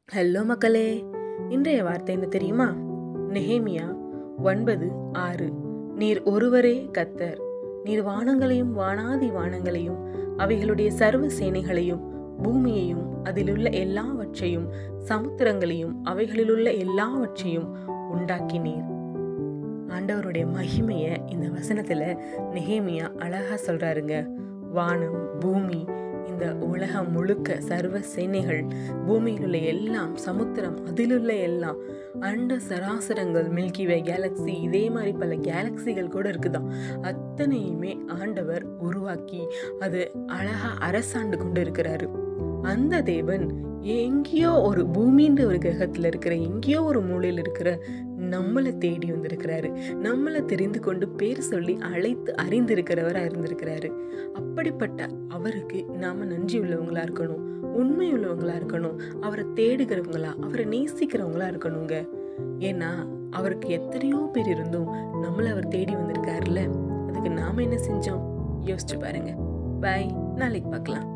hello மக்களே இன்றைய வார்த்தை என்ன தெரியுமா நெஹேமியா ஒன்பது ஆறு நீர் ஒருவரே கத்தர் நீர் வானங்களையும் வானாதி வானங்களையும் அவைகளுடைய சர்வ சேனைகளையும் பூமியையும் அதிலுள்ள எல்லாவற்றையும் சமுத்திரங்களையும் அவைகளிலுள்ள எல்லாவற்றையும் உண்டாக்கினீர் ஆண்டவருடைய மகிமையை இந்த வசனத்துல நெஹேமியா அழகா சொல்றாருங்க வானம் பூமி இந்த உலகம் முழுக்க சர்வ சேனைகள் பூமியில் உள்ள எல்லாம் சமுத்திரம் அதிலுள்ள எல்லாம் அண்ட சராசரங்கள் மில்கிவே கேலக்ஸி இதே மாதிரி பல கேலக்சிகள் கூட இருக்குதாம் அத்தனையுமே ஆண்டவர் உருவாக்கி அது அழகா அரசாண்டு கொண்டு இருக்கிறாரு அந்த தேவன் எங்கேயோ ஒரு பூமின்ற ஒரு கிரகத்தில் இருக்கிற எங்கேயோ ஒரு மூலையில் இருக்கிற நம்மளை தேடி வந்திருக்கிறாரு நம்மளை தெரிந்து கொண்டு பேர் சொல்லி அழைத்து அறிந்திருக்கிறவரா இருந்திருக்கிறாரு அப்படிப்பட்ட அவருக்கு நாம நன்றி உள்ளவங்களா இருக்கணும் உண்மை உள்ளவங்களா இருக்கணும் அவரை தேடுகிறவங்களா அவரை நேசிக்கிறவங்களா இருக்கணுங்க ஏன்னா அவருக்கு எத்தனையோ பேர் இருந்தும் நம்மளை அவர் தேடி வந்திருக்காருல்ல அதுக்கு நாம என்ன செஞ்சோம் யோசிச்சு பாருங்க பாய் நாளைக்கு பார்க்கலாம்